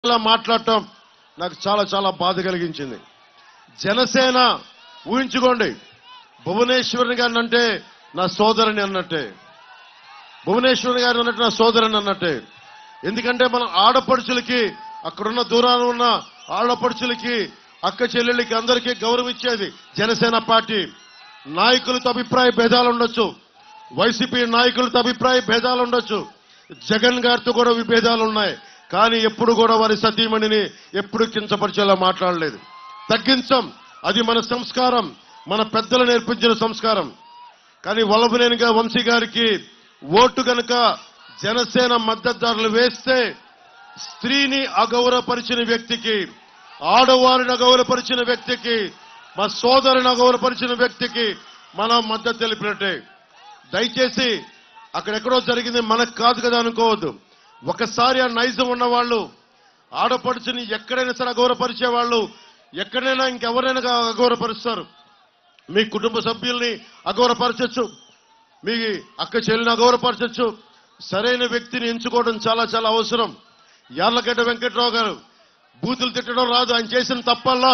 ఇలా మాట్లాడటం నాకు చాలా చాలా బాధ కలిగించింది జనసేన ఊహించుకోండి భువనేశ్వరుని గారిని అంటే నా సోదరుని అన్నట్టే భువనేశ్వరుని గారిని అన్నట్టు నా సోదరుని అన్నట్టే ఎందుకంటే మన ఆడపడుచులకి అక్కడున్న దూరాన ఉన్న ఆడపడుచులకి అక్క చెల్లెళ్ళకి అందరికీ గౌరవం ఇచ్చేది జనసేన పార్టీ నాయకులతో అభిప్రాయ భేదాలు ఉండొచ్చు వైసీపీ నాయకులతో అభిప్రాయ భేదాలు ఉండొచ్చు జగన్ గారితో కూడా విభేదాలు ఉన్నాయి కానీ ఎప్పుడు కూడా వారి సతీమణిని ఎప్పుడు కించపరిచేలా మాట్లాడలేదు తగ్గించం అది మన సంస్కారం మన పెద్దలు నేర్పించిన సంస్కారం కానీ వల్లభనేనిగా వంశీ గారికి ఓటు గనుక జనసేన మద్దతుదారులు వేస్తే స్త్రీని అగౌరవపరిచిన వ్యక్తికి ఆడవారిని అగౌరవపరిచిన వ్యక్తికి మా సోదరుని అగౌరవపరిచిన వ్యక్తికి మనం మద్దతు తెలిపినట్టే దయచేసి అక్కడెక్కడో జరిగింది మనకు కాదు కదా అనుకోవద్దు ఒకసారి ఆ నైజం ఉన్న వాళ్ళు ఆడపడుచుని ఎక్కడైనా సరే అగౌరవపరిచే వాళ్ళు ఎక్కడైనా ఇంకెవరైనా అగౌరవపరుస్తారు మీ కుటుంబ సభ్యుల్ని అగౌరవపరచచ్చు మీ అక్క చెల్లిని అగౌరవపరచచ్చు సరైన వ్యక్తిని ఎంచుకోవడం చాలా చాలా అవసరం యార్లగడ్డ వెంకట్రావు గారు బూతులు తిట్టడం రాదు ఆయన చేసిన తప్పల్లా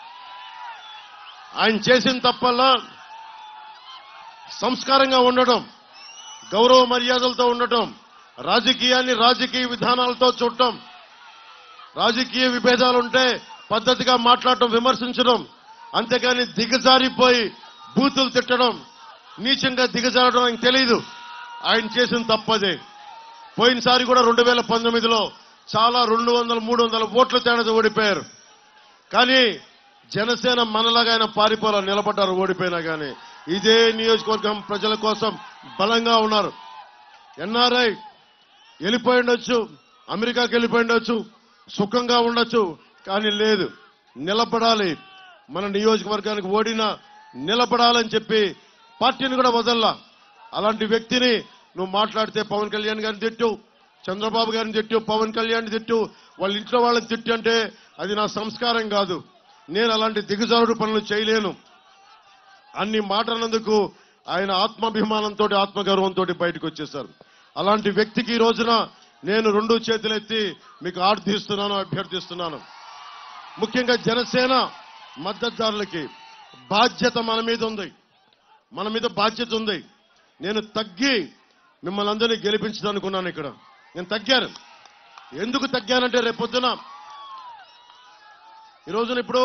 ఆయన చేసిన తప్పల్లా సంస్కారంగా ఉండటం గౌరవ మర్యాదలతో ఉండటం రాజకీయాన్ని రాజకీయ విధానాలతో చూడటం రాజకీయ విభేదాలుంటే పద్ధతిగా మాట్లాడటం విమర్శించడం అంతేగాని దిగజారిపోయి బూతులు తిట్టడం నీచంగా దిగజారడం ఆయనకు తెలియదు ఆయన చేసిన తప్పదే పోయినసారి కూడా రెండు వేల పంతొమ్మిదిలో చాలా రెండు వందల మూడు వందల ఓట్ల తేడాతో ఓడిపోయారు కానీ జనసేన మనలాగా ఆయన పారిపోలా నిలబడ్డారు ఓడిపోయినా కానీ ఇదే నియోజకవర్గం ప్రజల కోసం బలంగా ఉన్నారు ఎన్ఆర్ఐ వెళ్ళిపోయి ఉండొచ్చు అమెరికాకి వెళ్ళిపోయి ఉండొచ్చు సుఖంగా ఉండొచ్చు కానీ లేదు నిలబడాలి మన నియోజకవర్గానికి ఓడినా నిలబడాలని చెప్పి పార్టీని కూడా వదల్లా అలాంటి వ్యక్తిని నువ్వు మాట్లాడితే పవన్ కళ్యాణ్ గారిని తిట్టు చంద్రబాబు గారిని తిట్టు పవన్ కళ్యాణ్ తిట్టు వాళ్ళ ఇంట్లో వాళ్ళని తిట్టు అంటే అది నా సంస్కారం కాదు నేను అలాంటి దిగజారుడు పనులు చేయలేను అన్ని మాటలందుకు ఆయన ఆత్మాభిమానంతో ఆత్మగౌరవంతో బయటకు వచ్చేశారు అలాంటి వ్యక్తికి ఈ రోజున నేను రెండు చేతులెత్తి మీకు ఆర్థిస్తున్నాను అభ్యర్థిస్తున్నాను ముఖ్యంగా జనసేన మద్దతుదారులకి బాధ్యత మన మీద ఉంది మన మీద బాధ్యత ఉంది నేను తగ్గి మిమ్మల్ని అందరినీ గెలిపించదనుకున్నాను ఇక్కడ నేను తగ్గాను ఎందుకు తగ్గానంటే రేపొద్దున ఈ రోజున ఇప్పుడు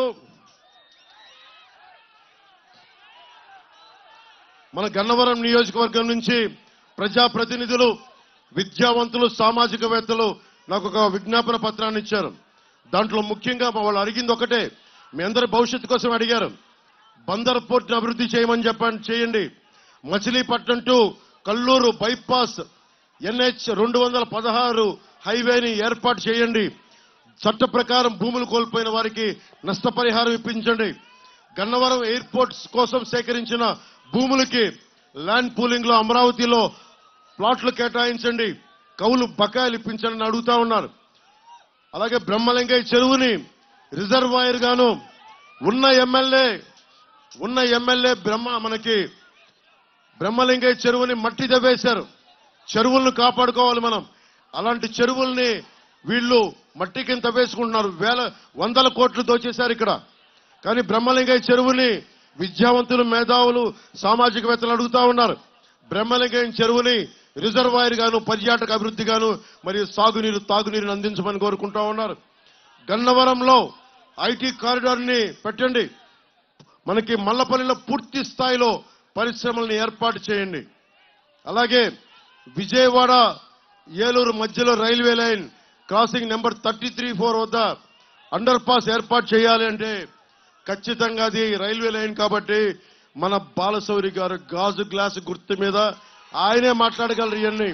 మన గన్నవరం నియోజకవర్గం నుంచి ప్రజాప్రతినిధులు విద్యావంతులు సామాజికవేత్తలు నాకు ఒక విజ్ఞాపన పత్రాన్ని ఇచ్చారు దాంట్లో ముఖ్యంగా మా వాళ్ళు అడిగింది ఒకటే మీ అందరి భవిష్యత్తు కోసం అడిగారు బందర్ పోర్ట్ అభివృద్ధి చేయమని చెప్పండి చేయండి Machilipatnam to Kalluru bypass NH రెండు వందల పదహారు హైవేని ఏర్పాటు చేయండి చట్ట ప్రకారం భూములు కోల్పోయిన వారికి నష్టపరిహారం ఇప్పించండి గన్నవరం ఎయిర్పోర్ట్స్ కోసం సేకరించిన భూములకి ల్యాండ్ పూలింగ్ లో అమరావతిలో ప్లాట్లు కేటాయించండి కౌలు బకాయిలు ఇప్పించండి అని అడుగుతా ఉన్నారు అలాగే బ్రహ్మలింగయ్య చెరువుని రిజర్వాయర్ గాను ఉన్న ఎమ్మెల్యే ఉన్న ఎమ్మెల్యే బ్రహ్మ మనకి బ్రహ్మలింగయ్య చెరువుని మట్టి దవ్వేశారు చెరువులను కాపాడుకోవాలి మనం అలాంటి చెరువుల్ని వీళ్ళు మట్టి కింద తవ్వేసుకుంటున్నారు వేల వందల కోట్లు దోచేశారు ఇక్కడ కానీ బ్రహ్మలింగయ్య చెరువుని విద్యావంతులు మేధావులు సామాజికవేత్తలు అడుగుతా ఉన్నారు బ్రహ్మలింగయ్య చెరువుని రిజర్వాయర్ గాను పర్యాటక అభివృద్ధి గాను మరియు సాగునీరు తాగునీరుని అందించమని కోరుకుంటా ఉన్నారు గన్నవరంలో ఐటీ కారిడార్ ని పెట్టండి మనకి మల్లపల్లిలో పూర్తి స్థాయిలో పరిశ్రమల్ని ఏర్పాటు చేయండి అలాగే విజయవాడ ఏలూరు మధ్యలో railway line crossing number thirty three four వద్ద అండర్ పాస్ ఏర్పాటు చేయాలి అంటే ఖచ్చితంగా అది రైల్వే లైన్ కాబట్టి మన బాలశౌరి గారు గాజు గ్లాసు గుర్తు మీద ఆయనే మాట్లాడగలరు ఇవన్నీ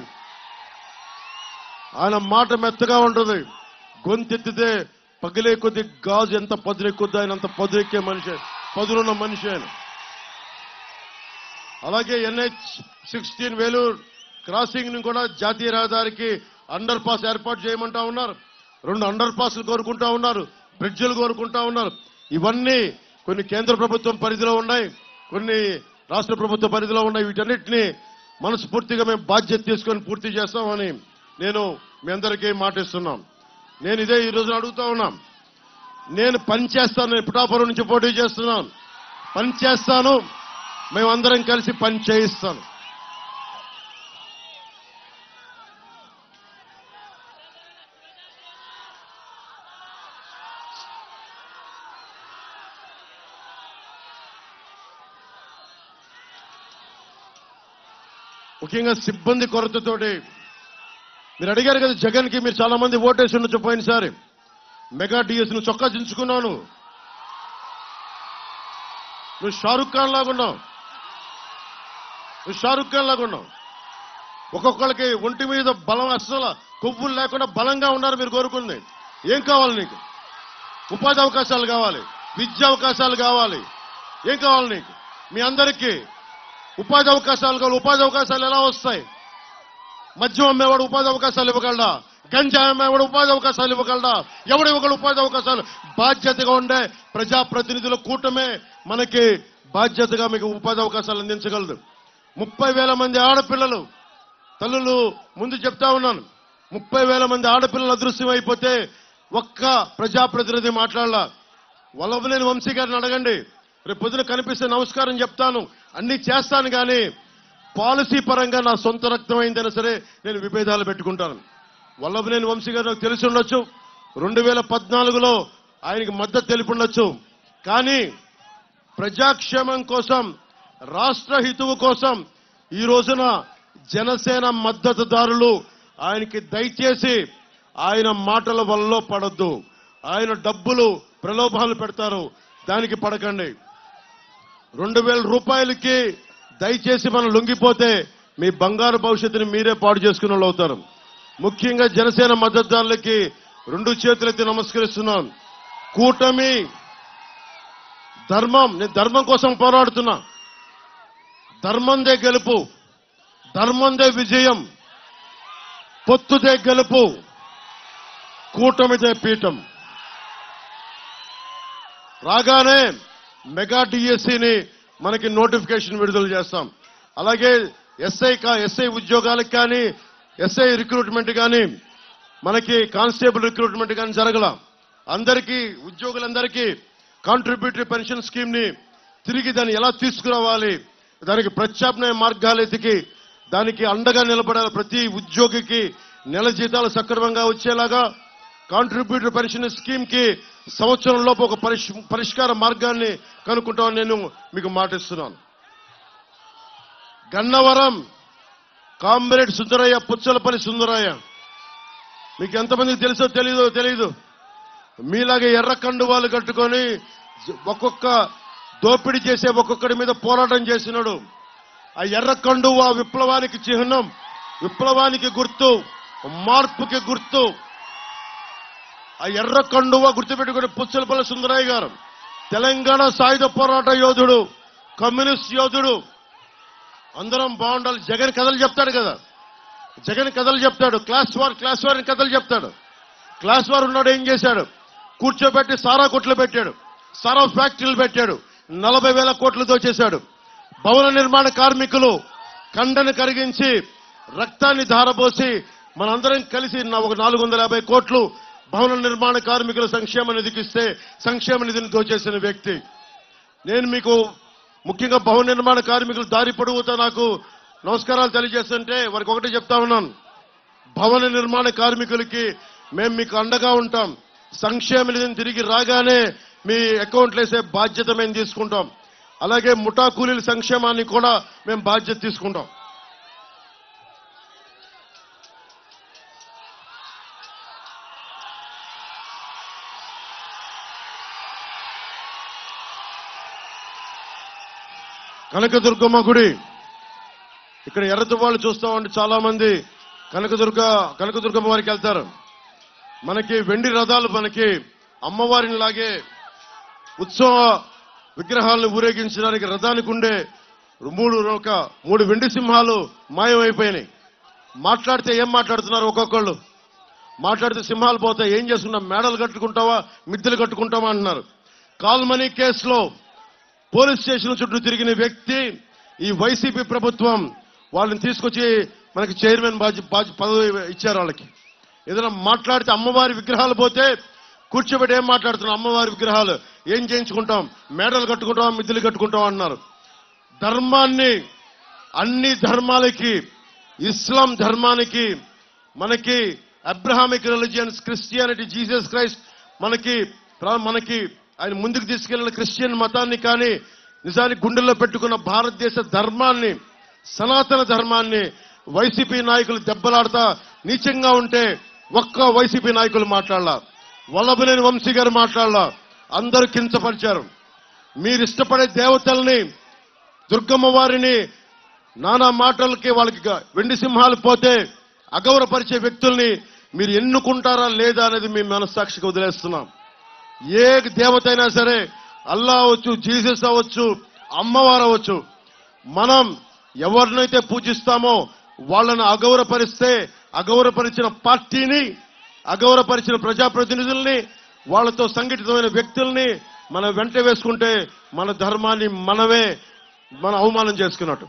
ఆయన మాట మెత్తగా ఉంటుంది గొంతెత్తితే పగిలే కొద్ది గాజు ఎంత పదునెక్కుద్దో ఆయన అంత పదునెక్కే మనిషి పదునున్న మనిషి ఆయన అలాగే ఎన్హెచ్ సిక్స్టీన్ వేలూరు క్రాసింగ్ ని కూడా జాతీయ రహదారికి అండర్ పాస్ ఏర్పాటు చేయమంటా ఉన్నారు రెండు అండర్ పాస్లు కోరుకుంటా ఉన్నారు బ్రిడ్జిలు కోరుకుంటా ఉన్నారు ఇవన్నీ కొన్ని కేంద్ర ప్రభుత్వం పరిధిలో ఉన్నాయి కొన్ని రాష్ట్ర ప్రభుత్వ పరిధిలో ఉన్నాయి వీటన్నిటిని మనస్ఫూర్తిగా మేము బాధ్యత తీసుకొని పూర్తి చేస్తామని నేను మీ అందరికీ మాటిస్తున్నాం నేను ఇదే ఈ రోజున అడుగుతా ఉన్నాం నేను పని చేస్తాను నేను పిఠాపురం నుంచి పోటీ చేస్తున్నాను పని చేస్తాను మేమందరం కలిసి పని చేయిస్తాను ముఖ్యంగా సిబ్బంది కొరతతోటి మీరు అడిగారు కదా జగన్ కి మీరు చాలా మంది ఓటేసి ఉండొచ్చు పోయినసారి మెగా డిఎస్ నువ్వు చొక్కా దించుకున్నావు నువ్వు నువ్వు షారుఖ్ ఖాన్ లాగా ఉన్నావు నువ్వు షారుఖ్ ఖాన్ లాగా ఉన్నావు ఒక్కొక్కళ్ళకి ఒంటి మీద బలం అస్సలు కొవ్వులు లేకుండా బలంగా ఉన్నారు మీరు కోరుకుంది ఏం కావాలి నీకు ఉపాధి అవకాశాలు కావాలి విద్యా అవకాశాలు కావాలి ఏం కావాలి నీకు మీ అందరికీ ఉపాధి అవకాశాలు కావాలి ఉపాధి అవకాశాలు ఎలా వస్తాయి మద్యం అమ్మేవాడు ఉపాధి అవకాశాలు ఇవ్వగలడా గంజా అమ్మేవాడు ఉపాధి అవకాశాలు ఇవ్వగలడా ఎవడు ఇవ్వగలడు ఉపాధి అవకాశాలు బాధ్యతగా ఉండే ప్రజాప్రతినిధుల కూటమే మనకి బాధ్యతగా మీకు ఉపాధి అవకాశాలు అందించగలదు ముప్పై వేల మంది ఆడపిల్లలు తల్లులు ముందు చెప్తా ఉన్నాను ముప్పై వేల మంది ఆడపిల్లలు అదృశ్యం అయిపోతే ఒక్క ప్రజాప్రతినిధి మాట్లాడాల వల్లభనేని వంశీ గారిని అడగండి రేపు పొద్దున కనిపిస్తే నమస్కారం చెప్తాను అన్ని చేస్తాను కానీ పాలసీ పరంగా నా సొంత రక్తం అయిందైనా సరే నేను విభేదాలు పెట్టుకుంటాను వల్లభనేని వంశీ గారు నాకు తెలిసి ఉండొచ్చు రెండు వేల పద్నాలుగులో ఆయనకి మద్దతు తెలిపి ఉండొచ్చు కానీ ప్రజాక్షేమం కోసం రాష్ట్ర హితువు కోసం ఈ రోజున జనసేన మద్దతుదారులు ఆయనకి దయచేసి ఆయన మాటల వల్ల పడొద్దు ఆయన డబ్బులు ప్రలోభాలు పెడతారు దానికి పడకండి రెండు వేల రూపాయలకి దయచేసి మనం లొంగిపోతే మీ బంగారు భవిష్యత్తుని మీరే పాడు చేసుకున్న వాళ్ళు అవుతారు ముఖ్యంగా జనసేన మద్దతుదారులకి రెండు చేతులెత్తి నమస్కరిస్తున్నాను కూటమి ధర్మం నేను ధర్మం కోసం పోరాడుతున్నా ధర్మందే గెలుపు ధర్మందే విజయం పొత్తుదే గెలుపు కూటమిదే పీఠం రాగానే మెగా డిఎస్సిని మనకి నోటిఫికేషన్ విడుదల చేస్తాం అలాగే ఎస్ఐ కా- ఎస్ఐ ఉద్యోగాలకు కానీ ఎస్ఐ రిక్రూట్మెంట్ కానీ మనకి కానిస్టేబుల్ రిక్రూట్మెంట్ కానీ జరగల అందరికీ ఉద్యోగులందరికీ కాంట్రిబ్యూటరీ పెన్షన్ స్కీమ్ ని తిరిగి దాన్ని ఎలా తీసుకురావాలి దానికి ప్రత్యామ్నాయ మార్గాలు ఎతికి దానికి అండగా నిలబడాలి ప్రతి ఉద్యోగికి నెల జీతాలు సక్రమంగా వచ్చేలాగా కాంట్రిబ్యూటరీ పెన్షన్ స్కీమ్ కి సంవత్సరం లోపు ఒక పరిష్- పరిష్కార మార్గాన్ని కనుక్కుంటామని నేను మీకు మాటిస్తున్నాను గన్నవరం కామ్రేడ్ సుందరయ్య పుచ్చలపల్లి సుందరయ్య మీకు ఎంతమందికి తెలుసో తెలీదో తెలీదు మీలాగే ఎర్ర కండువాలు కట్టుకొని జ- ఒక్కొక్క దోపిడీ చేసే ఒక్కొక్కడి మీద పోరాటం చేసినాడు ఆ ఎర్ర కండువ విప్లవానికి చిహ్నం విప్లవానికి గుర్తు మార్పుకి గుర్తు ఆ ఎర్ర కండువ గుర్తుపెట్టుకుని పుచ్చలపల్లి సుందరయ్య గారు తెలంగాణ సాయుధ పోరాట యోధుడు కమ్యూనిస్ట్ యోధుడు అందరం బాగుండాలి జగన్ కథలు చెప్తాడు కదా జగన్ కథలు చెప్తాడు క్లాస్ వార్ క్లాస్ వార్ అని కథలు చెప్తాడు క్లాస్ వార్ ఉన్నాడు ఏం చేశాడు కూర్చోబెట్టి సారా కొట్లు పెట్టాడు సారా ఫ్యాక్టరీలు పెట్టాడు నలభై వేల కోట్లు దోచేశాడు భవన నిర్మాణ కార్మికులు కండను కరిగించి రక్తాన్ని ధారపోసి మనందరం కలిసి నా- ఒక నాలుగు వందల యాభై కోట్లు భవన నిర్మాణ కార్మికుల సంక్షేమ నిధికి ఇస్తే సంక్షేమ నిధిని దోచేసిన వ్యక్తి నేను మీకు ముఖ్యంగా భవన నిర్మాణ కార్మికులు దారి పొడుగుతా నాకు నమస్కారాలు తెలియజేస్తుంటే వారికి ఒకటే చెప్తా ఉన్నాను భవన నిర్మాణ కార్మికులకి మేము మీకు అండగా ఉంటాం సంక్షేమ నిధిని తిరిగి రాగానే మీ అకౌంట్లు వేసే బాధ్యత మేము తీసుకుంటాం అలాగే ముఠా కూలీల సంక్షేమాన్ని కూడా మేము బాధ్యత తీసుకుంటాం కనకదుర్గమ్మ గుడి ఇక్కడ ఎర్రతు వాళ్ళు చూస్తామంటే చాలా మంది కనకదుర్గ కనకదుర్గమ్మ వారికి వెళ్తారు మనకి వెండి రథాలు మనకి అమ్మవారిని లాగే ఉత్సవ విగ్రహాలను ఊరేగించడానికి రథానికి ఉండే మూడు ఒక మూడు వెండి సింహాలు మాయమైపోయినాయి మాట్లాడితే ఏం మాట్లాడుతున్నారు ఒక్కొక్కళ్ళు మాట్లాడితే సింహాలు పోతాయి ఏం చేసుకున్నాం మేడలు కట్టుకుంటావా మిద్దెలు కట్టుకుంటావా అంటున్నారు కాల్మనీ కేసులో పోలీస్ స్టేషన్ చుట్టూ తిరిగిన వ్యక్తి ఈ వైసీపీ ప్రభుత్వం వాళ్ళని తీసుకొచ్చి మనకి చైర్మన్ బాధ్య బాధ్య పదవి ఇచ్చారు వాళ్ళకి ఏదైనా మాట్లాడితే అమ్మవారి విగ్రహాలు పోతే కూర్చోబెట్టి ఏం మాట్లాడుతున్నాం అమ్మవారి విగ్రహాలు ఏం చేయించుకుంటాం మేడలు కట్టుకుంటాం మిద్దెలు కట్టుకుంటాం అన్నారు ధర్మాన్ని అన్ని ధర్మాలకి ఇస్లాం ధర్మానికి మనకి Abrahamic religions Christianity Jesus Christ మనకి ప్రా- మనకి ఆయన ముందుకు తీసుకెళ్లిన క్రిస్టియన్ మతాన్ని కానీ నిజానికి గుండెల్లో పెట్టుకున్న భారతదేశ ధర్మాన్ని సనాతన ధర్మాన్ని వైసీపీ నాయకులు దెబ్బలాడతా నీచంగా ఉంటే ఒక్క వైసీపీ నాయకులు మాట్లాడాల వల్లభనేని వంశీ గారు మాట్లాడాల అందరూ కించపరిచారు మీరు ఇష్టపడే దేవతల్ని దుర్గమ్మ వారిని నానా మాటలకి వాళ్ళకి గ- వెండి సింహాలు పోతే అగౌరవపరిచే వ్యక్తుల్ని మీరు ఎన్నుకుంటారా లేదా అనేది మీ మనస్సాక్షికి వదిలేస్తున్నాం ఏ దేవత అయినా సరే అల్లా అవ్వచ్చు జీసస్ అవ్వచ్చు అమ్మవారు అవ్వచ్చు మనం ఎవరినైతే పూజిస్తామో వాళ్ళని అగౌరవపరిస్తే అగౌరవపరిచిన పార్టీని అగౌరవపరిచిన ప్రజాప్రతినిధుల్ని వాళ్ళతో సంఘటితమైన వ్యక్తుల్ని మనం వెంట వేసుకుంటే మన ధర్మాన్ని మనమే మన అవమానం చేసుకున్నట్టు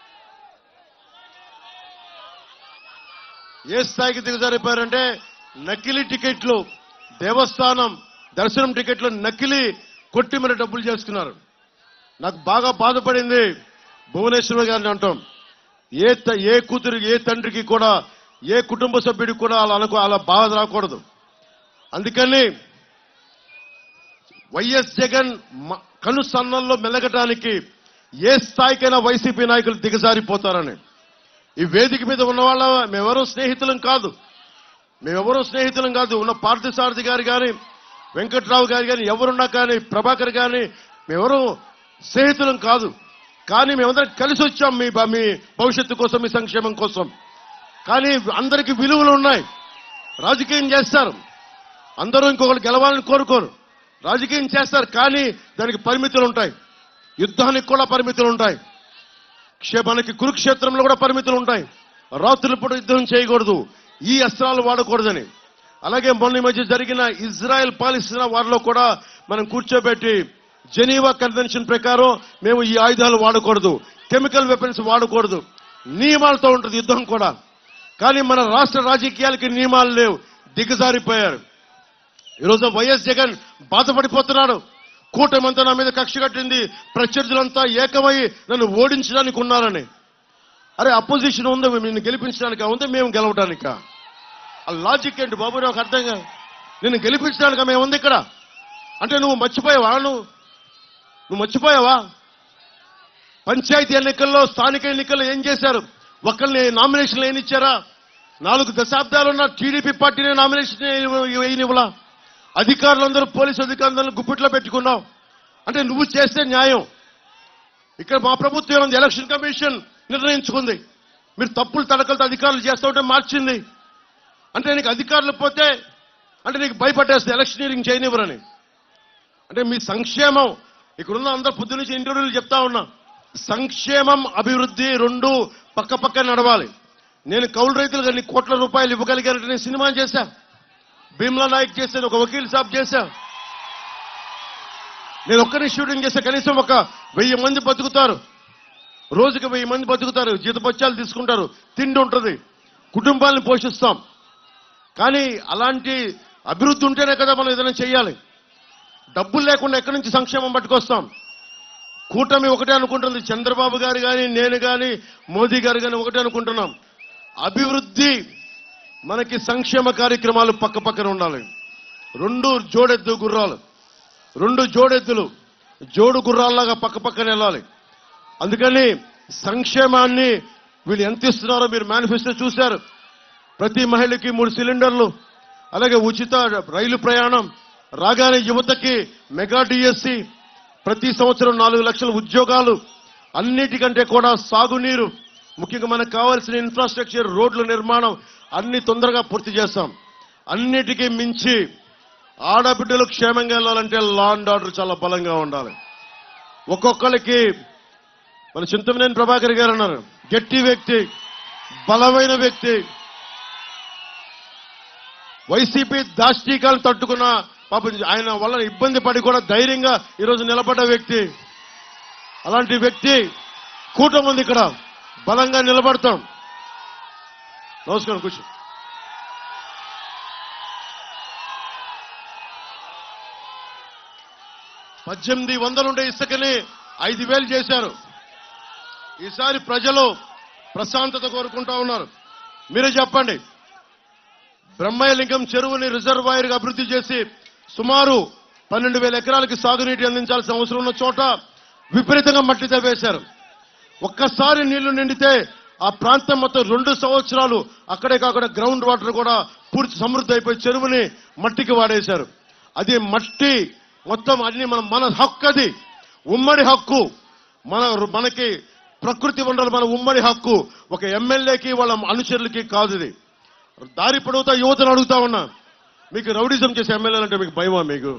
ఏ స్థాయికి దిగజారిపోయారంటే నకిలీ టికెట్లు దేవస్థానం దర్శనం టికెట్లు నకిలీ కొట్టి మరి డబ్బులు చేసుకున్నారు నాకు బాగా బాధపడింది భువనేశ్వర గారిని అంటాం ఏ త- ఏ కూతురు ఏ తండ్రికి కూడా ఏ కుటుంబ సభ్యుడికి కూడా అలా అనుకో అలా బాధ రాకూడదు అందుకని వైఎస్ జగన్ మ- కనుసన్నల్లో మెలగటానికి ఏ స్థాయికైనా వైసీపీ నాయకులు దిగజారిపోతారని ఈ వేదిక మీద ఉన్న వాళ్ళ మేమెవరూ స్నేహితులం కాదు మేమెవరూ స్నేహితులం కాదు ఉన్న పార్థసారథి గారు కానీ వెంకట్రావు గారు కానీ ఎవరున్నా కానీ ప్రభాకర్ కానీ మేమెవరూ స్నేహితులం కాదు కానీ మేమందరం కలిసి వచ్చాం మీ బ- మీ భవిష్యత్తు కోసం మీ సంక్షేమం కోసం కానీ అందరికీ విలువలు ఉన్నాయి రాజకీయం చేస్తారు అందరూ ఇంకొకరు గెలవాలని కోరుకోరు రాజకీయం చేస్తారు కానీ దానికి పరిమితులు ఉంటాయి యుద్ధానికి కూడా పరిమితులు ఉంటాయి క్షే- మనకి కురుక్షేత్రంలో కూడా పరిమితులు ఉంటాయి రాత్రుల పూట యుద్ధం చేయకూడదు ఈ అస్త్రాలు వాడకూడదని అలాగే మొన్న ఈ మధ్య జరిగిన ఇజ్రాయెల్ పాలిస్తున్న వారిలో కూడా మనం కూర్చోబెట్టి జెనీవా కన్వెన్షన్ ప్రకారం మేము ఈ ఆయుధాలు వాడకూడదు కెమికల్ వెపన్స్ వాడకూడదు నియమాలతో ఉంటుంది యుద్ధం కూడా కానీ మన రాష్ట్ర రాజకీయాలకి నియమాలు లేవు దిగజారిపోయారు ఈరోజు వైఎస్ జగన్ బాధపడిపోతున్నాడు కూటమంతా నా మీద కక్ష కట్టింది ప్రత్యర్థులంతా ఏకమై నన్ను ఓడించడానికి ఉన్నారని అరే అపోజిషన్ ఉంది నిన్ను గెలిపించడానికా ఉంది మేము గెలవడానికా ఆ లాజిక్ ఏంటి బాబు నాకు అర్థం కాదు నిన్ను గెలిపించడానికా మేము ఉంది ఇక్కడ అంటే నువ్వు మర్చిపోయావా నువ్వు నువ్వు మర్చిపోయావా పంచాయతీ ఎన్నికల్లో స్థానిక ఎన్నికల్లో ఏం చేశారు ఒకరిని నామినేషన్లు ఏమి ఇచ్చారా నాలుగు దశాబ్దాలున్న టీడీపీ పార్టీని నామినేషన్ వేయనివ్వలా అధికారులందరూ పోలీసు అధికారులందరూ గుప్పిట్లో పెట్టుకున్నావు అంటే నువ్వు చేస్తే న్యాయం ఇక్కడ మా ప్రభుత్వం ఏముంది ఎలక్షన్ కమిషన్ నిర్ణయించుకుంది మీరు తప్పులు తడకలతో అధికారులు చేస్తూ ఉంటే మార్చింది అంటే నీకు అధికారులు పోతే అంటే నీకు భయపడేస్తుంది ఎలక్షనీరింగ్ చేయనివ్వరని అంటే మీ సంక్షేమం ఇక్కడున్న అందరు పొద్దు నుంచి ఇంటర్వ్యూలు చెప్తా ఉన్నా సంక్షేమం అభివృద్ధి రెండు పక్క పక్క నడవాలి నేను కౌలు రైతులకు అన్ని కోట్ల రూపాయలు ఇవ్వగలిగానంటే నేను సినిమా చేశా భీమ్లా నాయక్ చేశాను ఒక వకీల్ సాబ్ చేశా నేను ఒక్కరిని షూటింగ్ చేస్తే కనీసం ఒక వెయ్యి మంది బతుకుతారు రోజుకి వెయ్యి మంది బతుకుతారు జీతపత్యాలు తీసుకుంటారు తిండి ఉంటుంది కుటుంబాలను పోషిస్తాం కానీ అలాంటి అభివృద్ధి ఉంటేనే కదా మనం ఏదైనా చేయాలి డబ్బులు లేకుండా ఎక్కడి నుంచి సంక్షేమం పట్టుకొస్తాం కూటమి ఒకటే అనుకుంటుంది చంద్రబాబు గారు కానీ నేను కానీ మోదీ గారు కానీ ఒకటే అనుకుంటున్నాం అభివృద్ధి మనకి సంక్షేమ కార్యక్రమాలు పక్క పక్కన ఉండాలి రెండు జోడెద్దు గుర్రాలు రెండు జోడెద్దులు జోడు గుర్రాల్లాగా పక్క పక్కన వెళ్ళాలి అందుకని సంక్షేమాన్ని వీళ్ళు ఎంత ఇస్తున్నారో మీరు మేనిఫెస్టో చూశారు ప్రతి మహిళకి మూడు సిలిండర్లు అలాగే ఉచిత రైలు ప్రయాణం రాగానే యువతకి మెగా డిఎస్సి ప్రతి సంవత్సరం నాలుగు లక్షల ఉద్యోగాలు అన్నిటికంటే కూడా సాగునీరు ముఖ్యంగా మనకు కావాల్సిన ఇన్ఫ్రాస్ట్రక్చర్ రోడ్ల నిర్మాణం అన్ని తొందరగా పూర్తి చేస్తాం అన్నిటికీ మించి ఆడబిడ్డలు క్షేమంగా వెళ్ళాలంటే లా అండ్ ఆర్డర్ చాలా బలంగా ఉండాలి ఒక్కొక్కరికి మన చింతమనేని ప్రభాకర్ గారు అన్నారు గట్టి వ్యక్తి బలమైన వ్యక్తి వైసీపీ దాష్టీకాలను తట్టుకున్న పాపం ఆయన వల్ల ఇబ్బంది పడి కూడా ధైర్యంగా ఈరోజు నిలబడ్డ వ్యక్తి అలాంటి వ్యక్తి కూటమి ఉంది ఇక్కడ బలంగా నిలబడతాం నమస్కారం కూర్చో పద్దెనిమిది వందలుండే ఇసుకని ఐదు వేలు చేశారు ఈసారి ప్రజలు ప్రశాంతత కోరుకుంటా ఉన్నారు మీరే చెప్పండి బ్రహ్మయ్యలింగం చెరువుని రిజర్వాయర్ గా అభివృద్ధి చేసి సుమారు పన్నెండు వేల ఎకరాలకి సాగునీటి అందించాల్సిన అవసరం ఉన్న చోట విపరీతంగా మట్టి తవ్వేశారు ఒక్కసారి నీళ్లు నిండితే ఆ ప్రాంతం మొత్తం రెండు సంవత్సరాలు అక్కడే కాకుండా గ్రౌండ్ వాటర్ కూడా పూర్తి సమృద్ధి అయిపోయి చెరువుని మట్టికి వాడేశారు అది మట్టి మొత్తం అన్ని మన మన హక్కు అది ఉమ్మడి హక్కు మన మనకి ప్రకృతి ఉండాలి మన ఉమ్మడి హక్కు ఒక ఎమ్మెల్యేకి వాళ్ళ అనుచరులకి కాదు ఇది దారి పొడవుతా యువతను అడుగుతా ఉన్నా మీకు రౌడిజం చేసే ఎమ్మెల్యేలు అంటే మీకు భయమా మీకు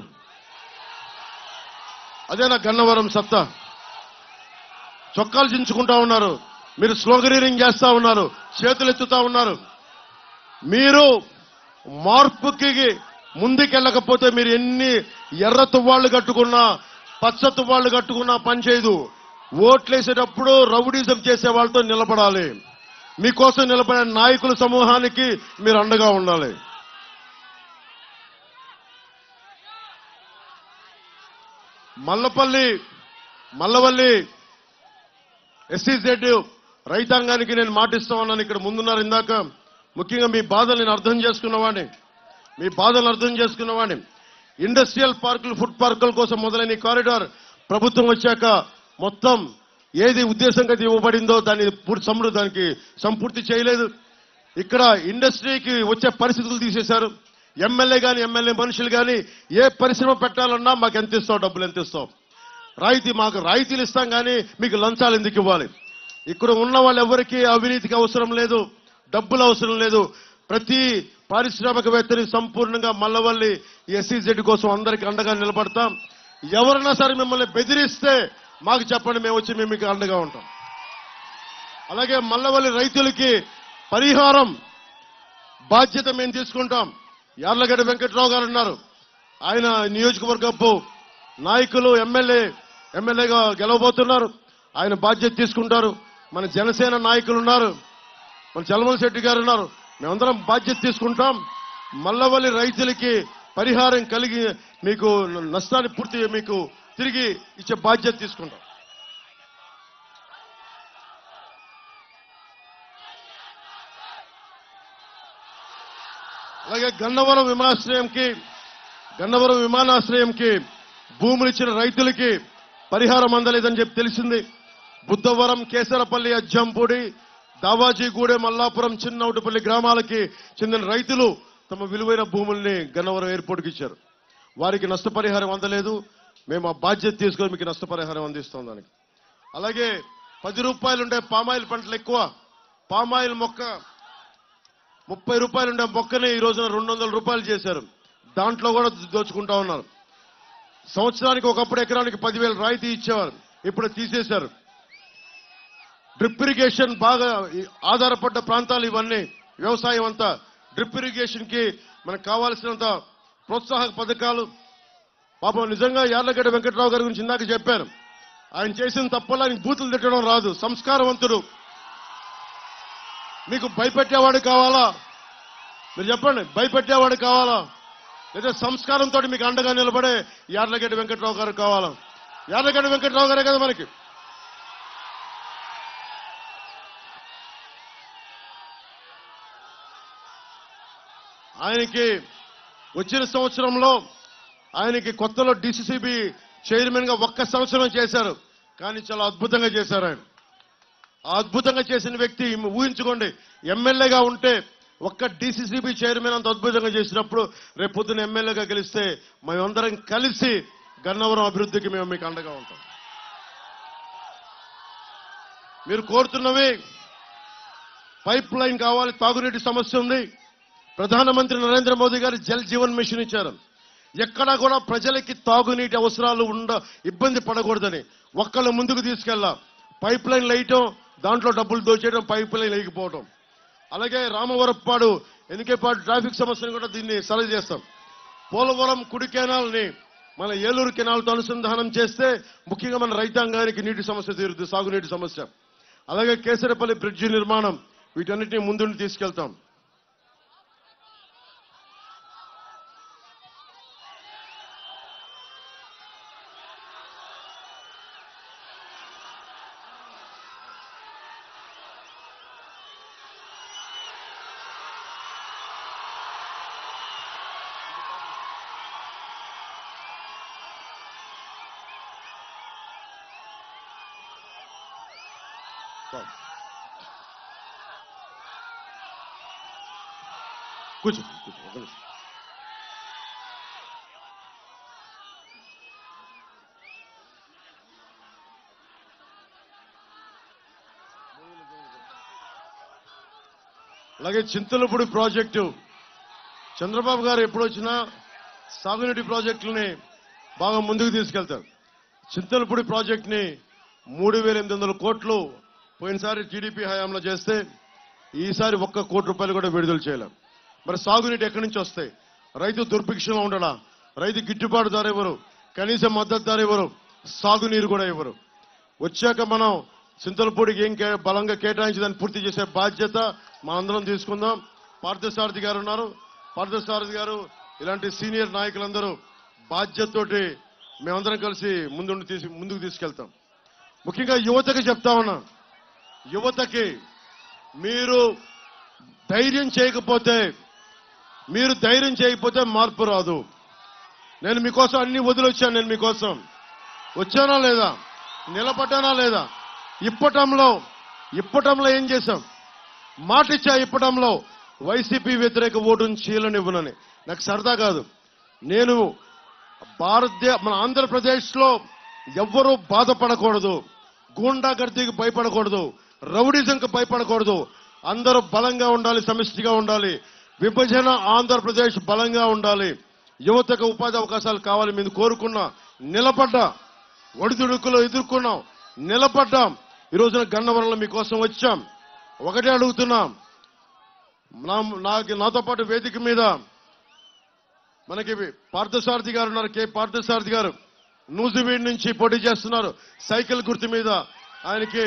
అదే నా గన్నవరం సత్తా చొక్కాలు చించుకుంటా ఉన్నారు మీరు స్లోగనీరింగ్ చేస్తా ఉన్నారు చేతులు ఎత్తుతా ఉన్నారు మీరు మార్పుకి ముందుకెళ్ళకపోతే మీరు ఎన్ని ఎర్ర తువ్వాళ్ళు కట్టుకున్నా పచ్చ తువ్వాళ్ళు కట్టుకున్నా పనిచేయదు ఓట్లేసేటప్పుడు రౌడీజం చేసే వాళ్ళతో నిలబడాలి మీకోసం నిలబడే నాయకుల సమూహానికి మీరు అండగా ఉండాలి మల్లపల్లి మల్లవల్లి ఎస్సీజెడ్ రైతాంగానికి నేను మాటిస్తా ఉన్నాను ఇక్కడ ముందున్నారు ఇందాక ముఖ్యంగా మీ బాధలు నేను అర్థం చేసుకున్నవాడిని మీ బాధలు అర్థం చేసుకున్నవాడిని ఇండస్ట్రియల్ పార్కులు ఫుడ్ పార్కుల కోసం మొదలైన ఈ కారిడార్ ప్రభుత్వం వచ్చాక మొత్తం ఏది ఉద్దేశంగా ఇది ఇవ్వబడిందో దాన్ని పూర్తి సమృద్ధి దానికి సంపూర్తి చేయలేదు ఇక్కడ ఇండస్ట్రీకి వచ్చే పరిస్థితులు తీసేశారు ఎమ్మెల్యే గాని ఎమ్మెల్యే మనుషులు గాని ఏ పరిశ్రమ పెట్టాలన్నా మాకు ఎంత ఇస్తావు డబ్బులు ఎంత ఇస్తావు రాయితీ మాకు రాయితీలు ఇస్తాం కానీ మీకు లంచాలు ఎందుకు ఇవ్వాలి ఇక్కడ ఉన్న వాళ్ళు ఎవరికి అవినీతికి అవసరం లేదు డబ్బులు అవసరం లేదు ప్రతి పారిశ్రామికవేత్తని సంపూర్ణంగా మల్లవల్లి ఎస్సీజెడ్ కోసం అందరికి అండగా నిలబడతాం ఎవరన్నా సరే మిమ్మల్ని బెదిరిస్తే మాకు చెప్పండి మేము వచ్చి మేము మీకు అండగా ఉంటాం అలాగే మల్లవల్లి రైతులకి పరిహారం బాధ్యత మేము తీసుకుంటాం యార్లగడ్డ వెంకట్రావు గారు ఉన్నారు ఆయన నియోజకవర్గపు నాయకులు ఎమ్మెల్యే ఎమ్మెల్యేగా గెలవబోతున్నారు ఆయన బాధ్యత తీసుకుంటారు మన జనసేన నాయకులు ఉన్నారు మన చలమల శెట్టి గారు ఉన్నారు మేమందరం బాధ్యత తీసుకుంటాం మల్లవల్లి రైతులకి పరిహారం కలిగి మీకు నష్టాన్ని పూర్తి మీకు తిరిగి ఇచ్చే బాధ్యత తీసుకుంటాం అలాగే గన్నవరం విమానాశ్రయంకి గన్నవరం విమానాశ్రయంకి భూములు ఇచ్చిన రైతులకి పరిహారం అందలేదని చెప్పి తెలిసింది బుద్ధవరం కేసరపల్లి అజ్జంపూడి దావాజీగూడెం మల్లాపురం చిన్నౌటిపల్లి గ్రామాలకి చెందిన రైతులు తమ విలువైన భూముల్ని గన్నవరం ఎయిర్పోర్ట్కి ఇచ్చారు వారికి నష్టపరిహారం అందలేదు మేము ఆ బాధ్యత తీసుకొని మీకు నష్టపరిహారం అందిస్తాం దానికి అలాగే పది రూపాయలు ఉండే పామాయిల్ పంటలు ఎక్కువ పామాయిల్ మొక్క ముప్పై రూపాయలు ఉండే మొక్కని ఈ రోజున రెండు వందల రూపాయలు చేశారు దాంట్లో కూడా దోచుకుంటా ఉన్నారు సంవత్సరానికి ఒకప్పుడు ఎకరానికి పదివేలు రాయితీ ఇచ్చేవారు ఇప్పుడు తీసేశారు డ్రిప్ ఇరిగేషన్ బాగా ఈ- ఆధారపడ్డ ప్రాంతాలు ఇవన్నీ వ్యవసాయం అంతా డ్రిప్ ఇరిగేషన్ కి మనకు కావాల్సినంత ప్రోత్సాహక పథకాలు పాపం నిజంగా యార్లగడ్డ వెంకట్రావు గారి గురించి ఇందాక చెప్పాను ఆయన చేసిన తప్పలా ఆయనకి బూతులు తిట్టడం రాదు సంస్కారవంతుడు మీకు భయపెట్టేవాడు కావాలా మీరు చెప్పండి భయపెట్టేవాడు కావాలా లేదా సంస్కారంతో మీకు అండగా నిలబడే యార్లగడ్డ వెంకట్రావు గారు కావాలా యార్లగడ్డ వెంకట్రావు గారే కదా మనకి ఆయనకి వచ్చిన సంవత్సరంలో ఆయనకి కొత్తలో డిసిసిబి చైర్మన్ గా ఒక్క సంవత్సరం చేశారు కానీ చాలా అద్భుతంగా చేశారు ఆయన ఆ అద్భుతంగా చేసిన వ్యక్తి ఊహించుకోండి ఎమ్మెల్యేగా ఉంటే ఒక్క డిసిసిబి చైర్మన్ అంత అద్భుతంగా చేసినప్పుడు రేపు పొద్దున ఎమ్మెల్యేగా గెలిస్తే మేమందరం కలిసి గన్నవరం అభివృద్ధికి మేము మీకు అండగా ఉంటాం మీరు కోరుతున్నవి పైప్ లైన్ కావాలి తాగునీటి సమస్య ఉంది ప్రధానమంత్రి నరేంద్ర మోదీ గారు జల్ జీవన్ మిషన్ ఇచ్చారు ఎక్కడా కూడా ప్రజలకి తాగునీటి అవసరాలు ఉండ ఇబ్బంది పడకూడదని ఒక్కళ్ళ ముందుకు తీసుకెళ్ళా పైప్ లైన్ వేయటం దాంట్లో డబ్బులు దోచేయడం పైప్ లైన్ వేయకపోవడం అలాగే రామవరప్పాడు ఎన్నికేపాడు ట్రాఫిక్ సమస్యను కూడా దీన్ని సరి చేస్తాం పోలవరం కుడి కెనాల్ని మన ఏలూరు కెనాల్తో అనుసంధానం చేస్తే ముఖ్యంగా మన రైతాంగానికి నీటి సమస్య తీరుతుంది సాగునీటి సమస్య అలాగే కేసరపల్లి బ్రిడ్జి నిర్మాణం వీటన్నిటిని ముందుండి తీసుకెళ్తాం కూర్చో కూర్చో ఒక నిమిషం అలాగే చింతలపూడి ప్రాజెక్టు చంద్రబాబు గారు ఎప్పుడు వచ్చినా సాగునీటి ప్రాజెక్టులని బాగా ముందుకు తీసుకెళ్తారు చింతలపూడి ప్రాజెక్టుని మూడు వేల ఎనిమిది వందల కోట్లు పోయినసారి టీడీపీ హయాంలో చేస్తే ఈసారి ఒక్క కోటి రూపాయలు కూడా విడుదల చేయలేం మరి సాగునీటి ఎక్కడి నుంచి వస్తాయి రైతు దుర్భిక్షంలో ఉండడా రైతు గిట్టుబాటు ధర ఇవ్వరు కనీస మద్దతు ధర ఇవ్వరు సాగునీరు కూడా ఇవ్వరు వచ్చాక మనం చింతలపూడికి ఏం కే- బలంగా కేటాయించి దాన్ని పూర్తి చేసే బాధ్యత మా అందరం తీసుకుందాం పార్థసారథి గారు ఉన్నారు పార్థసారథి గారు ఇలాంటి సీనియర్ నాయకులందరూ బాధ్యతతోటి మేమందరం కలిసి ముందు తీసి ముందుకు తీసుకెళ్తాం ముఖ్యంగా యువతకి చెప్తా ఉన్నా యువతకి మీరు ధైర్యం చేయకపోతే మీరు ధైర్యం చేయకపోతే మార్పు రాదు నేను మీకోసం అన్ని వదిలొచ్చాను నేను మీకోసం వచ్చానా లేదా నిలబడ్డానా లేదా ఇప్పటంలో ఇప్పటంలో ఏం చేశాం మాట ఇచ్చా ఇప్పటంలో వైసీపీ వ్యతిరేక ఓటును చీలనివ్వనని నాకు సరదా కాదు నేను భారతదేశ మన ఆంధ్రప్రదేశ్ లో ఎవ్వరూ బాధపడకూడదు గూండాగర్దీకి భయపడకూడదు రౌడిజంకి భయపడకూడదు అందరూ బలంగా ఉండాలి సమిష్టిగా ఉండాలి విభజన ఆంధ్రప్రదేశ్ బలంగా ఉండాలి యువతకు ఉపాధి అవకాశాలు కావాలి మీరు కోరుకున్నా నిలబడ్డా ఒడిదుడుకులు ఎదుర్కొన్నాం నిలబడ్డాం ఈ రోజున గన్నవరంలో మీకోసం వచ్చాం ఒకటే అడుగుతున్నాం నా నాకు నాతో పాటు వేదిక మీద మనకి పార్థసారథి గారు ఉన్నారు కె పార్థసారథి గారు నూజివీడ్ నుంచి పోటీ చేస్తున్నారు సైకిల్ గుర్తు మీద ఆయనకి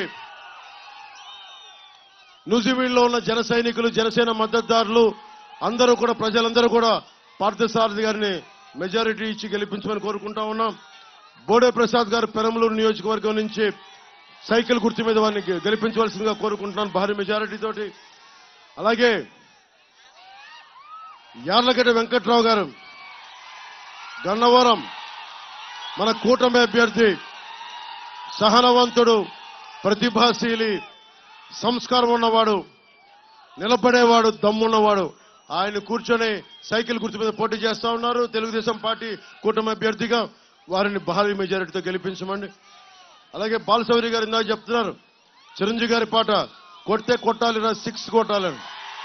నూజివీడ్లో ఉన్న జన సైనికులు జనసేన మద్దతుదారులు అందరూ కూడా ప్రజలందరూ కూడా పార్థసారథి గారిని మెజారిటీ ఇచ్చి గెలిపించమని కోరుకుంటా ఉన్నాం బోడే ప్రసాద్ గారు పెనమలూరు నియోజకవర్గం నుంచి సైకిల్ గుర్తు మీద వారిని గె- గెలిపించవలసిందిగా కోరుకుంటున్నాను భారీ మెజారిటీ తోటి అలాగే యార్లగడ్డ వెంకట్రావు గారు గన్నవరం మన కూటమి అభ్యర్థి సహనవంతుడు ప్రతిభాశీలి సంస్కారం ఉన్నవాడు నిలబడేవాడు దమ్మున్నవాడు ఆయన కూర్చొని సైకిల్ గుర్తు మీద పోటీ చేస్తా ఉన్నారు తెలుగుదేశం పార్టీ కూటమి అభ్యర్థిగా వారిని భారీ మెజారిటీతో గెలిపించమండి అలాగే బాలశౌరి గారు ఇందాక చెప్తున్నారు చిరంజీవి గారి పాట కొడితే కొట్టాలిరా సిక్స్ కొట్టాలని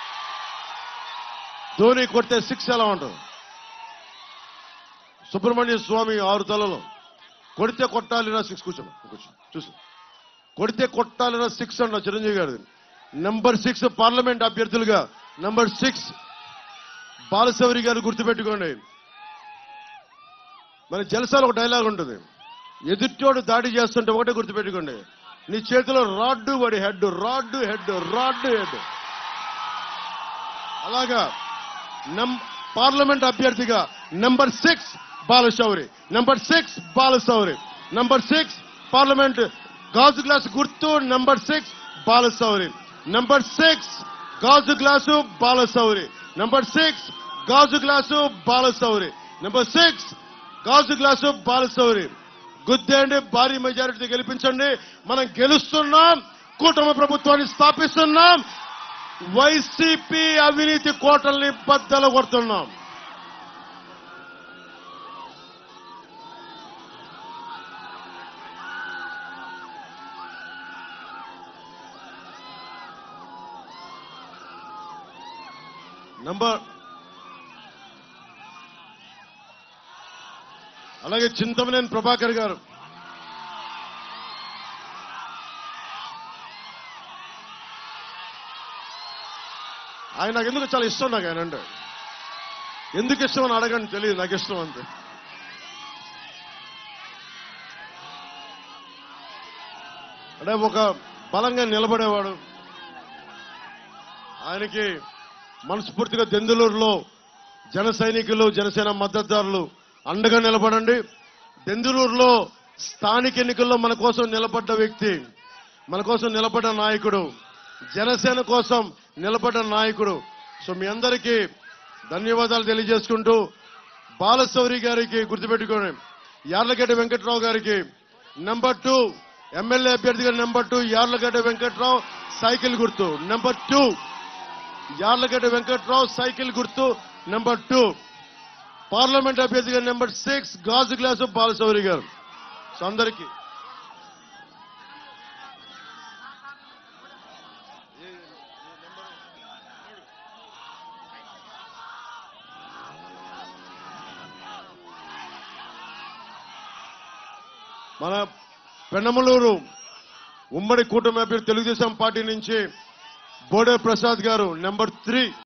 ధోని కొడితే సిక్స్ ఎలా ఉంటుంది సుబ్రహ్మణ్య స్వామి ఆరు తలలో కొడితే కొట్టాలిరా సిక్స్ కూర్చోమా కూర్చో చూసు కొడితే కొట్టాలిరా సిక్స్ అన్న చిరంజీవి గారు నెంబర్ సిక్స్ పార్లమెంట్ అభ్యర్థులుగా నెంబర్ సిక్స్ బాలశౌరి గారు గుర్తుపెట్టుకోండి మన జలసాలు ఒక డైలాగ్ ఉంటుంది ఎదుటోడు దాడి చేస్తుంటే ఒకటే గుర్తుపెట్టుకోండి నీ చేతిలో రాడ్డు వాడి head rod head rod head అలాగా నం పార్లమెంట్ అభ్యర్థిగా number six Balashowry number six Balashowry number six parliament గాజు గ్లాసు గుర్తు number six Balashowry number six గాజు గ్లాసు బాలశౌరి నెంబర్ సిక్స్ గాజు గ్లాసు బాలశౌరి నెంబర్ సిక్స్ గాజు గ్లాసు బాలశౌరి గుద్దేండి భారీ మెజారిటీ గెలిపించండి మనం గెలుస్తున్నాం కూటమి ప్రభుత్వాన్ని స్థాపిస్తున్నాం వైసీపీ అవినీతి కోటల్ని బద్దలు కొడుతున్నాం నంబర్ అలాగే చింతమనేని ప్రభాకర్ గారు ఆయన నాకు ఎందుకు చాలా ఇష్టం నాకు ఆయన అంటే ఎందుకు ఇష్టం అని అడగండి తెలియదు నాకు ఇష్టం అంతే అంటే ఒక బలంగా నిలబడేవాడు ఆయనకి మనస్ఫూర్తిగా దెందులూరులో జన సైనికులు జనసేన మద్దతుదారులు అండగా నిలబడండి దెందులూరులో స్థానిక ఎన్నికల్లో మన కోసం నిలబడ్డ వ్యక్తి మన కోసం నిలబడ్డ నాయకుడు జనసేన కోసం నిలబడ్డ నాయకుడు సో మీ అందరికీ ధన్యవాదాలు తెలియజేసుకుంటూ బాలశౌరి గారికి గుర్తుపెట్టుకోండి యార్లగడ్డ వెంకట్రావు గారికి నంబర్ టూ ఎమ్మెల్యే అభ్యర్థిగా number two Yarlagadda Venkatrao cycle గుర్తు number two Yarlagadda Venkatrao cycle గుర్తు నెంబర్ టూ పార్లమెంట్ అభ్యర్థిగా నెంబర్ సిక్స్ గాజు గ్లాసు బాలశౌరి గారు సో అందరికీ మన పెన్నమలూరు ఉమ్మడి కూటమి అభ్యర్థి తెలుగుదేశం పార్టీ నుంచి బోడే ప్రసాద్ గారు నెంబర్ త్రీ